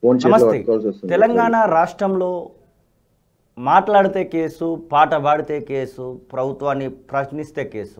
Phone చేతిలో నమస్తే పట్టుకోవాల్సి వస్తుంది తెలంగాణ రాష్ట్రంలో మాట్లాడితే కేసు పాట పాడితే కేసు ప్రభుత్వాన్ని ప్రశ్నిస్తే కేసు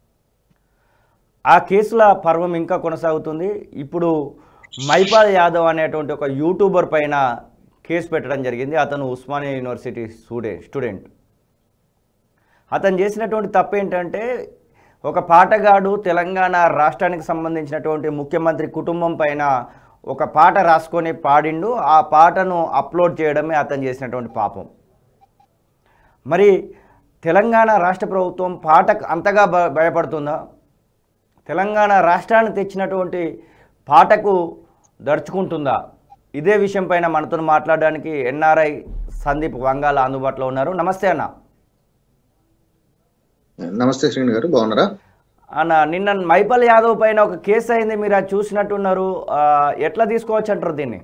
ఆ కేసుల పర్వం ఇంకా కొనసాగుతుంది ఇప్పుడు మైపాల్ యాదవ్ అనేటువంటి ఒక యూట్యూబర్ పైన కేసు పెట్టడం జరిగింది అతను ఉస్మానియా యూనివర్సిటీ స్టూడెంట్ స్టూడెంట్ అతను చేసినటువంటి తప్పు ఏంటంటే ఒక పాటగాడు తెలంగాణ రాష్ట్రానికి సంబంధించినటువంటి ముఖ్యమంత్రి కుటుంబం పైన ఒక పాట రాసుకొని పాడిండు ఆ పాటను అప్లోడ్ చేయడమే అతను చేసినటువంటి పాపం మరి తెలంగాణ రాష్ట్ర ప్రభుత్వం పాట అంతగా భ- భయపడుతుందా తెలంగాణ రాష్ట్రాన్ని తెచ్చినటువంటి పాటకు దడుచుకుంటుందా ఇదే విషయం పైన మనతో మాట్లాడడానికి ఎన్ఆర్ఐ సందీప్ వంగాల అందుబాటులో ఉన్నారు నమస్తే అన్న నమస్తే శ్రీని గారు బాగున్నారా అన్న నిన్న మైపల్ యాదవ్ పైన ఒక కేసు అయింది మీరు అది చూసినట్టున్నారు ఆ, ఎట్లా తీసుకోవచ్చు అంటారు దీన్ని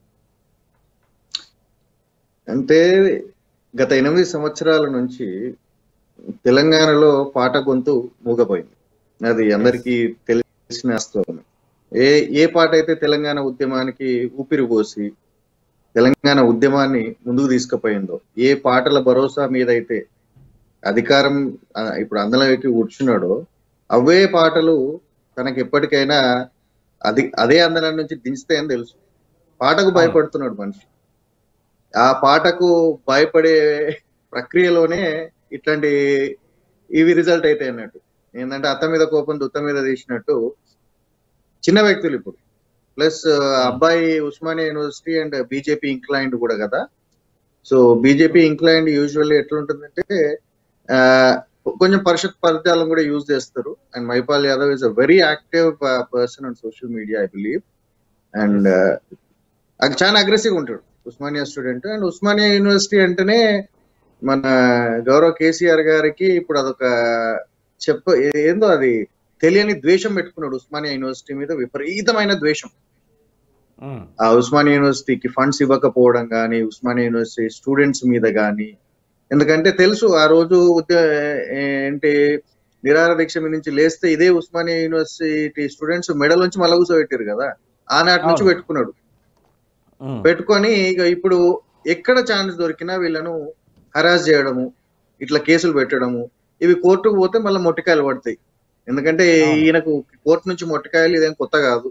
అంటే గత ఎనిమిది సంవత్సరాల నుంచి తెలంగాణలో పాట గొంతు మూగపోయింది అది అందరికీ తెలిసిన వాస్తవం ఏ ఏ పాట అయితే తెలంగాణ ఉద్యమానికి ఊపిరి పోసి తెలంగాణ ఉద్యమాన్ని ముందుకు తీసుకుపోయిందో ఏ పాటల భరోసా మీద అయితే అధికారం ఆ, ఇప్పుడు అందులోకి కూర్చున్నాడో అవే పాటలు తనకి ఎప్పటికైనా అది అదే అందరం నుంచి దించుతాయని తెలుసు పాటకు భయపడుతున్నాడు మనిషి ఆ పాటకు భయపడే ప్రక్రియలోనే ఇట్లాంటి ఇవి రిజల్ట్ అయితే అన్నట్టు ఏంటంటే అత్త మీద కోపం దుత్త మీద తీసినట్టు చిన్న వ్యక్తులు ఇప్పుడు ప్లస్ అబ్బాయి Osmania university and BJP inclined కూడా కదా సో బీజేపీ ఇంక్లైండ్ యూజువల్లీ ఎట్లుంటుందంటే ఆ, కొంచెం పరిషత్ పదజాలం కూడా యూజ్ చేస్తారు and Maipal Yadav is a very active person on social media I believe and అది చాలా అగ్రెసివ్ ఉంటాడు Osmania student and Osmania university అంటేనే మన గౌరవ కేసీఆర్ గారికి ఇప్పుడు అదొక చెప్ప ఏందో అది తెలియని ద్వేషం పెట్టుకున్నాడు ఉస్మానియా యూనివర్సిటీ మీద విపరీతమైన ద్వేషం ఉమ్, ఆ ఉస్మానియా యూనివర్సిటీకి ఫండ్స్ ఇవ్వకపోవడం కానీ ఉస్మానియా యూనివర్సిటీ స్టూడెంట్స్ మీద కానీ ఎందుకంటే తెలుసు ఆ రోజు ఉద్య- ఏంటి నిరాహార దీక్ష మీద నుంచి లేస్తే ఇదే ఉస్మానియా యూనివర్సిటీ స్టూడెంట్స్ మెడల్ నుంచి మళ్ళా కూర్చోబెట్టారు కదా ఆనాటి నుంచి అవును. పెట్టుకున్నాడు ఉమ్, పెట్టుకొని ఇక ఇప్పుడు ఎక్కడ ఛాన్స్ దొరికినా వీళ్ళను హరాస్ చేయడము ఇట్లా కేసులు పెట్టడము ఇవి కోర్టుకు పోతే మళ్ళీ మొట్టికాయలు పడతాయి ఎందుకంటే అవును. ఈయనకు కోర్టు నుంచి మొట్టికాయలు ఇదేం కొత్త కాదు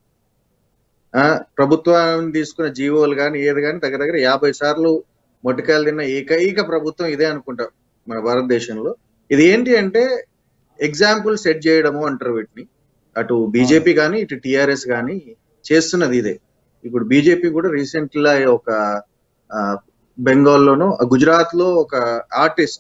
ఆ ప్రభుత్వం తీసుకున్న జీవోలు కానీ ఏది కానీ దగ్గర దగ్గర యాభై సార్లు మొట్టికాయలు తిన్న ఏకైక ప్రభుత్వం ఇదే అనుకుంటా మన భారతదేశంలో ఇది ఏంటి అంటే ఎగ్జాంపుల్ సెట్ చేయడము అంటారు వీటిని అటు బీజేపీ కానీ ఇటు టిఆర్ఎస్ కానీ చేస్తున్నది ఇదే ఇప్పుడు బీజేపీ కూడా రీసెంట్ లా ఒక ఆ, బెంగాల్లోనూ గుజరాత్ లో ఒక ఆర్టిస్ట్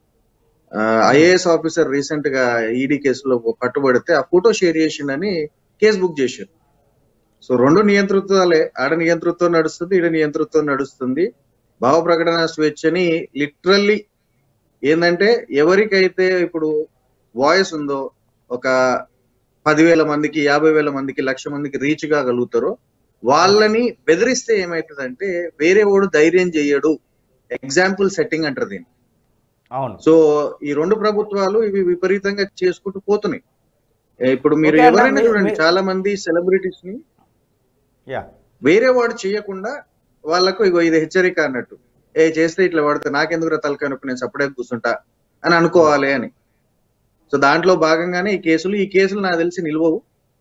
ఐఏఎస్ ఆఫీసర్ రీసెంట్ గా ఈడీ కేసులో పట్టుబడితే ఆ ఫోటో షేర్ చేసిండని కేసు బుక్ చేశారు సో రెండు నియంతృత్వాలే ఆడ నియంతృత్వం నడుస్తుంది ఈడ నియంతృత్వం నడుస్తుంది భావ ప్రకటన స్వేచ్ఛని లిటరల్లీ ఏంటంటే ఎవరికైతే ఇప్పుడు వాయిస్ ఉందో ఒక పదివేల మందికి యాభై వేల మందికి లక్ష మందికి రీచ్ కాగలుగుతారో వాళ్ళని బెదిరిస్తే ఏమవుతుందంటే వేరే వాడు ధైర్యం చెయ్యడు ఎగ్జాంపుల్ సెట్టింగ్ అంటారు దీన్ని అవును సో ఈ రెండు ప్రభుత్వాలు ఇవి విపరీతంగా చేసుకుంటూ పోతున్నాయి ఏ, ఇప్పుడు మీరు ఓకే అన్న, ఎవరైనా మీ- చూడండి మీ- చాలా మంది సెలబ్రిటీస్ ని యా వేరే వాడు చేయకుండా వాళ్ళకు ఇగో ఇది హెచ్చరిక అన్నట్టు ఏ చేస్తే ఇట్లా పడితే నాకెందుకు తలకాయ నొప్పి నేను సపరేట్ కూర్చుంటా అని అనుకోవాలి అని సో దాంట్లో భాగంగానే ఈ కేసులు ఈ కేసులు నాకు తెలిసి నిల్వవు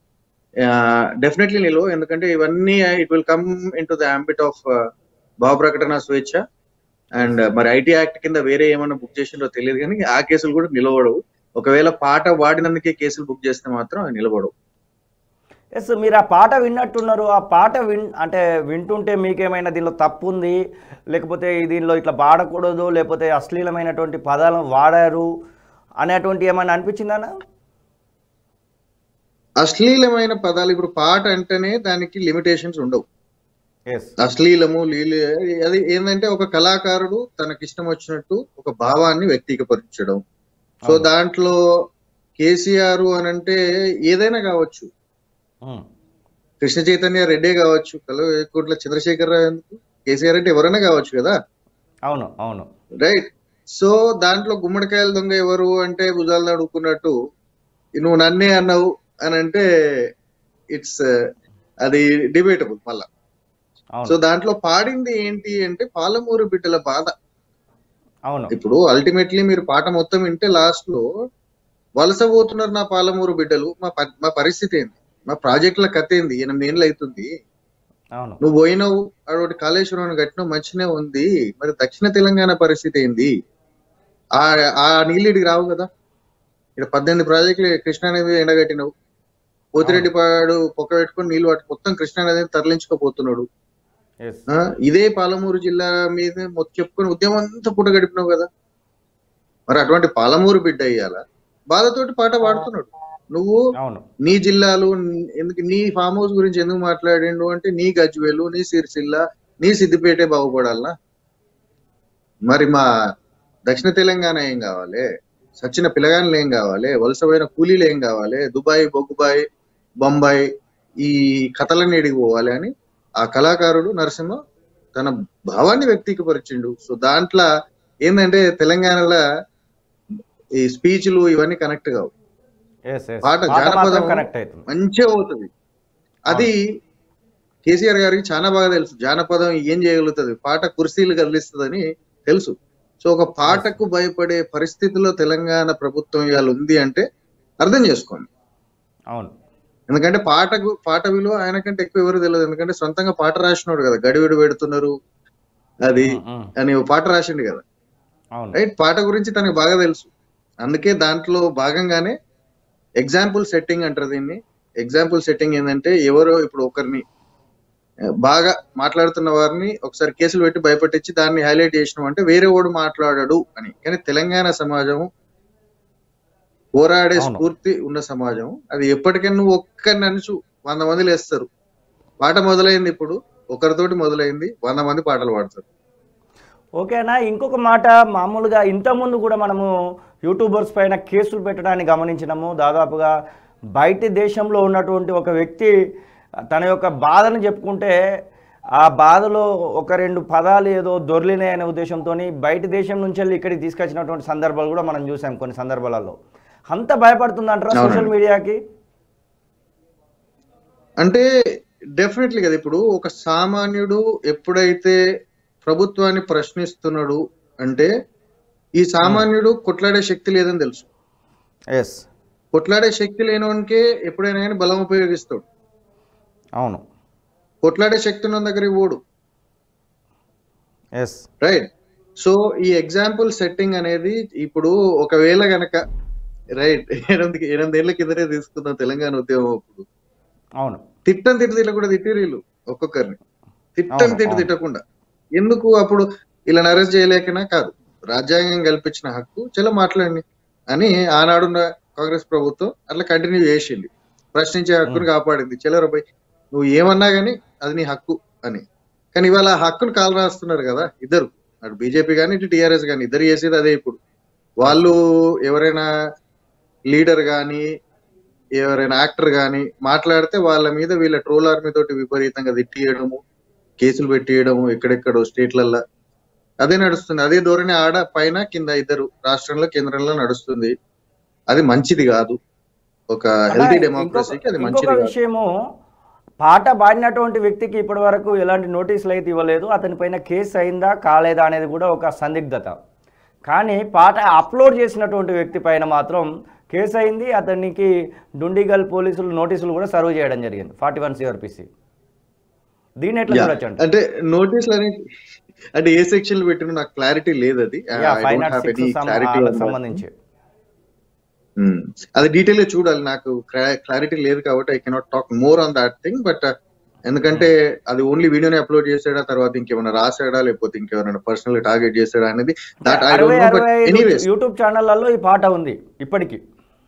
డెఫినెట్లీ నిల్వవు ఎందుకంటే ఇవన్నీ it will come into the ambit of భావ ప్రకటన స్వేచ్ఛ అండ్ మరి ఐటీ యాక్ట్ కింద వేరే ఏమైనా బుక్ చేసిందో తెలియదు కానీ ఆ కేసులు కూడా నిలబడవు ఒకవేళ పాట వాడినందుకే కేసులు బుక్ చేస్తే మాత్రం అవి నిలబడవు ఎస్ మీరు ఆ పాట విన్నట్టున్నారు ఆ పాట విన్ అంటే వింటుంటే మీకేమైనా దీనిలో తప్పు ఉంది లేకపోతే దీనిలో ఇట్లా పాడకూడదు లేకపోతే అశ్లీలమైనటువంటి పదాలను వాడారు అనేటువంటి ఏమైనా అనిపించిందా అశ్లీలమైన పదాలు ఇప్పుడు పాట అంటేనే దానికి లిమిటేషన్స్ ఉండవు ఎస్ అశ్లీలము లీలు అది ఏంటంటే ఒక కళాకారుడు తనకిష్టం వచ్చినట్టు ఒక భావాన్ని వ్యక్తీకరించడం సో అవును. దాంట్లో కేసీఆర్ అని అంటే ఏదైనా కావచ్చు కృష్ణ చైతన్య రెడ్డే కావచ్చు కలవకుంట్ల చంద్రశేఖర్ రావు ఎందుకు కేసీఆర్ అంటే ఎవరైనా కావచ్చు కదా అవును అవును రైట్ సో దాంట్లో గుమ్మడికాయల దొంగ ఎవరు అంటే భుజాలు అడుగుకున్నట్టు నువ్వు నన్నే అన్నావు అని అంటే ఇట్స్ అది డిబేటబుల్ మళ్ళా సో అవును దాంట్లో పాడింది ఏంటి అంటే పాలమూరు బిడ్డల బాధ అవును ఇప్పుడు అల్టిమేట్లీ మీరు పాట మొత్తం వింటే లాస్ట్ లో వలస పోతున్నారు నా పాలమూరు బిడ్డలు మా ప- మా పరిస్థితి ఏంది మా ప్రాజెక్టుల కథ ఏంది ఎనిమిది ఏళ్ళు అవుతుంది అవును నువ్వు పోయినావు అటువంటి కాళేశ్వరం కట్టినావు మంచినే ఉంది మరి దక్షిణ తెలంగాణ పరిస్థితి ఏంది ఆ ఆ నీళ్ళిడికి రావు కదా ఇక్కడ పద్దెనిమిది ప్రాజెక్టులు కృష్ణానది ఎండగట్టినావు పోతిరెడ్డిపాడు పొక్క పెట్టుకొని నీళ్ళు పట్టు మొత్తం కృష్ణానదిని తరలించుకోపోతున్నాడు ఎస్ ఆ, ఇదే పాలమూరు జిల్లా మీద మొత్తం చెప్పుకొని ఉద్యమం అంతా పూట గడిపినావు కదా మరి అటువంటి పాలమూరు బిడ్డ అయ్యాల బాధతోటి పాట పాడుతున్నాడు నువ్వు అవును నీ జిల్లాలు ఎందుకు నీ ఫామ్ హౌస్ గురించి ఎందుకు మాట్లాడిండు అంటే నీ గజ్వేలు నీ సిరిసిల్ల నీ సిద్దిపేటే బాగుపడాలనా మరి మా దక్షిణ తెలంగాణ ఏం కావాలి సచిన పిల్లగానులు ఏం కావాలి వలసపోయిన కూలీలు ఏం కావాలి దుబాయ్ బొగ్గుబాయ్ బొంబాయి ఈ కథలన్నీ ఎడిగి పోవాలి అని ఆ కళాకారుడు నరసింహ తన భావాన్ని వ్యక్తీకపరిచిండు సో దాంట్లో ఏంటంటే తెలంగాణలో ఈ స్పీచ్లు ఇవన్నీ కనెక్ట్ కావు ఎస్ ఎస్ పాట పాట మాత్రం జానపదం కనెక్ట్ అవుతుంది మంచిగా అవుతుంది అది కేసీఆర్ గారికి చాలా బాగా తెలుసు జానపదం ఏం చేయగలుగుతుంది పాట కుర్సీలు కదిలిస్తుందని తెలుసు సో ఒక పాటకు భయపడే పరిస్థితిలో తెలంగాణ ప్రభుత్వం ఇవాళ ఉంది అంటే అర్థం చేసుకోండి అవును ఎందుకంటే పాటకు పాట విలువ ఆయన కంటే ఎక్కువ ఎవరు తెలియదు ఎందుకంటే సొంతంగా పాట రాసినాడు కదా గడివిడి పెడుతున్నారు అది ఉమ్, ఉమ్. అని ఓ పాట రాసిండు కదా అవును రైట్ పాట గురించి తనకు బాగా తెలుసు అందుకే దాంట్లో భాగంగానే ఎగ్జాంపుల్ సెట్టింగ్ అంటారు దీన్ని ఎగ్జాంపుల్ సెట్టింగ్ ఏంటంటే ఎవరో ఇప్పుడు ఒకరిని ఆ, బాగా మాట్లాడుతున్న వారిని ఒకసారి కేసులు పెట్టి భయపెట్టించి దాన్ని హైలైట్ చేసినాం అంటే వేరే వాడు మాట్లాడడు అని కానీ తెలంగాణ సమాజం పోరాడే అవును. స్ఫూర్తి ఉన్న సమాజం అది ఎప్పటికైనా నువ్వు ఒక్కరిని అనుచు వంద మంది లేస్తారు పాట మొదలైంది ఇప్పుడు ఒకరితోటి మొదలైంది వంద మంది పాటలు పాడతారు ఓకేనా ఇంకొక మాట మామూలుగా ఇంతకుముందు కూడా మనము యూట్యూబర్స్ పైన కేసులు పెట్టడాన్ని గమనించినాము దాదాపుగా బయటి దేశంలో ఉన్నటువంటి ఒక వ్యక్తి తన యొక్క బాధను చెప్పుకుంటే ఆ బాధలో ఒక రెండు పదాలు ఏదో దొర్లినాయి అనే ఉద్దేశంతో బయట దేశం నుంచి వెళ్ళి ఇక్కడికి తీసుకొచ్చినటువంటి సందర్భాలు కూడా మనం చూసాం కొన్ని సందర్భాలలో అంత భయపడుతుందంటారా అవునండి. సోషల్ మీడియాకి అంటే డెఫినెట్లీ కదా ఇప్పుడు ఒక సామాన్యుడు ఎప్పుడైతే ప్రభుత్వాన్ని ప్రశ్నిస్తున్నాడు అంటే ఈ సామాన్యుడు కొట్లాడే శక్తి లేదని తెలుసు ఎస్ కొట్లాడే శక్తి లేనివానికే ఎప్పుడైనా కానీ బలం ఉపయోగిస్తాడు అవును కొట్లాడే శక్తి ఉన్న దగ్గరికి పోడు ఎస్ రైట్ సో ఈ ఎగ్జాంపుల్ సెట్టింగ్ అనేది ఇప్పుడు ఒకవేళ గనక రైట్ ఎనిమిది ఎనిమిదేళ్ల కిందనే తీసుకున్న తెలంగాణ ఉద్యమం అప్పుడు అవును తిట్టం తిట్టు తిట్ట కూడా తిట్టిరు వీళ్ళు ఒక్కొక్కరిని తిట్టం అవును, తిట్టు అవును. తిట్టకుండా ఎందుకు అప్పుడు ఇలా అరెస్ట్ చేయలేకనా కాదు రాజ్యాంగం కల్పించిన హక్కు చలో మాట్లాడండి అని ఆనాడున్న కాంగ్రెస్ ప్రభుత్వం అట్లా కంటిన్యూ చేసింది ప్రశ్నించే హక్కును కాపాడింది చలో రూపాయి నువ్వు ఏమన్నా గానీ అది నీ హక్కు అని కానీ ఇవాళ ఆ హక్కును కాలు రాస్తున్నారు కదా ఇద్దరు అటు బీజేపీ కానీ ఇటు టీఆర్ఎస్ కానీ ఇద్దరు చేసేది అదే ఇప్పుడు వాళ్ళు ఎవరైనా లీడర్ కానీ ఎవరైనా యాక్టర్ కానీ మాట్లాడితే వాళ్ళ మీద వీళ్ళ ట్రోల్ ఆర్మీ తోటి విపరీతంగా తిట్టియడము కేసులు పెట్టియడము ఎక్కడెక్కడో స్టేట్లల్లో అదే నడుస్తుంది అదే ధోరణి ఆడ పైన కింద ఇద్దరు రాష్ట్రంలో కేంద్రంలో నడుస్తుంది అది మంచిది కాదు ఒక హెల్తీ అలా డెమోక్రసీకి అది ఇంకొక- మంచిది ఇంకొక కాదు విషయము పాట పాడినటువంటి వ్యక్తికి ఇప్పటి వరకు ఎలాంటి నోటీసులు అయితే ఇవ్వలేదు అతని పైన కేసు అయిందా కాలేదా అనేది కూడా ఒక సందిగ్ధత కానీ పాట అప్లోడ్ చేసినటువంటి వ్యక్తి పైన మాత్రం కేసు అయింది అతనికి డుండిగల్ పోలీసులు నోటీసులు కూడా సర్వ్ చేయడం జరిగింది ఫార్టీ వన్ సిఆర్పిసి దీన్ని ఎట్లా Yeah. చూడొచ్చు అంటే అంటే నోటీసులు అని అంటే ఏ సెక్షన్ పెట్టిన నాకు క్లారిటీ లేదు అది I five don't not have any six clarity on that. సంబంధించి ఉమ్. అది డీటెయిల్ గా చూడాలి నాకు క్లారిటీ లేదు కాబట్టి I cannot talk more on that thing but ఎందుకంటే అది ఓన్లీ వీడియోని అప్లోడ్ చేసాడా తర్వాత ఇంకేమైనా రాసాడా లేకపోతే ఇంకెవరైనా పర్సనల్ టార్గెట్ చేసాడా అనేది దాట్ ఐ అరవై డోంట్ నో బట్ అరవై ఐదు ఎనీవేస్ యూట్యూబ్ ఛానళ్లలో ఈ పాట ఉంది ఇప్పటికీ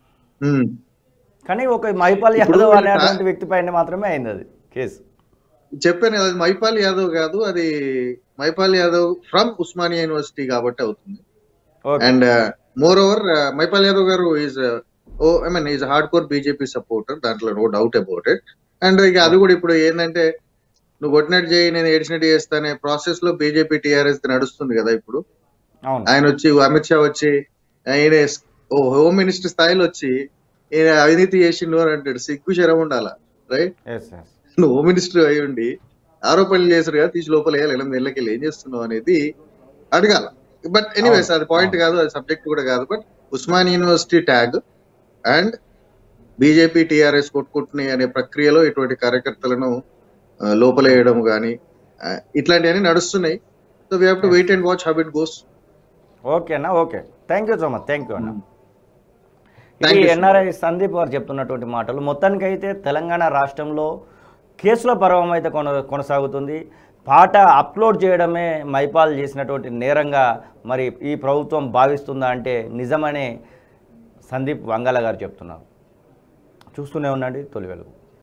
కానీ ఒక మైపాల్ ఇప్పుడు యాదవ్ వీళ్ళు అనేటువంటి వ్యక్తి పైన మాత్రమే అయింది అది కేసు చెప్పాను కదా, అది మైపాల్ యాదవ్ కాదు అది మైపాల్ యాదవ్ ఫ్రమ్ ఉస్మానియా యూనివర్సిటీ కాబట్టి అవుతుంది okay and moreover Maipal Yadav garu is oh I mean is hard core BJP supporter దాంట్లో no doubt about it and ఇక అది కూడా ఇప్పుడు ఏంటంటే నువ్వు కొట్టినట్టు చేయి నేను ఏడిచినట్టు చేస్తానే ప్రాసెస్ లో బీజేపీ టీఆర్ఎస్ నడుస్తుంది కదా ఇప్పుడు అవును ఆయన వచ్చి అమిత్ షా వచ్చి ఆయన ఓ హోమ్ మినిస్టర్ స్థాయిలో వచ్చి ఈయన అవినీతి చేసిండు అని అంటాడు సిగ్గు శరం ఉండాలా రైట్ ఎస్ ఎస్ నువ్వు హోమ్ మినిస్టర్ అయి ఉండి ఆరోపణలు చేశారు కదా తీసి లోపల వేయాలి ఎనిమిది నెలలకి వెళ్ళి ఏం చేస్తున్నావు అనేది అడగాల బట్ ఎనీవేస్ అది పాయింట్ కాదు అది సబ్జెక్ట్ కూడా కాదు but Osman university tag and BJP TRS కొట్టుకుంటున్నాయి అనే ప్రక్రియలో ఇటువంటి కార్యకర్తలను ఆ, లోపలేయడం కానీ ఇట్లాంటివన్నీ నడుస్తున్నాయి so we have to wait and watch how it goes okay అన్న okay thank you so much thank you అన్న Thank ఇది you, sir. NRI Sandeep garu చెప్తున్నటువంటి మాటలు మొత్తానికైతే తెలంగాణ రాష్ట్రంలో కేసుల పర్వం అయితే కొన కొనసాగుతుంది పాట అప్లోడ్ చేయడమే మైపాల్ చేసినటువంటి నేరంగా మరి ఈ ప్రభుత్వం భావిస్తుందా అంటే నిజమనే సందీప్ వంగల గారు చెప్తున్నారు చూస్తూనే ఉండండి తొలి వెలుగు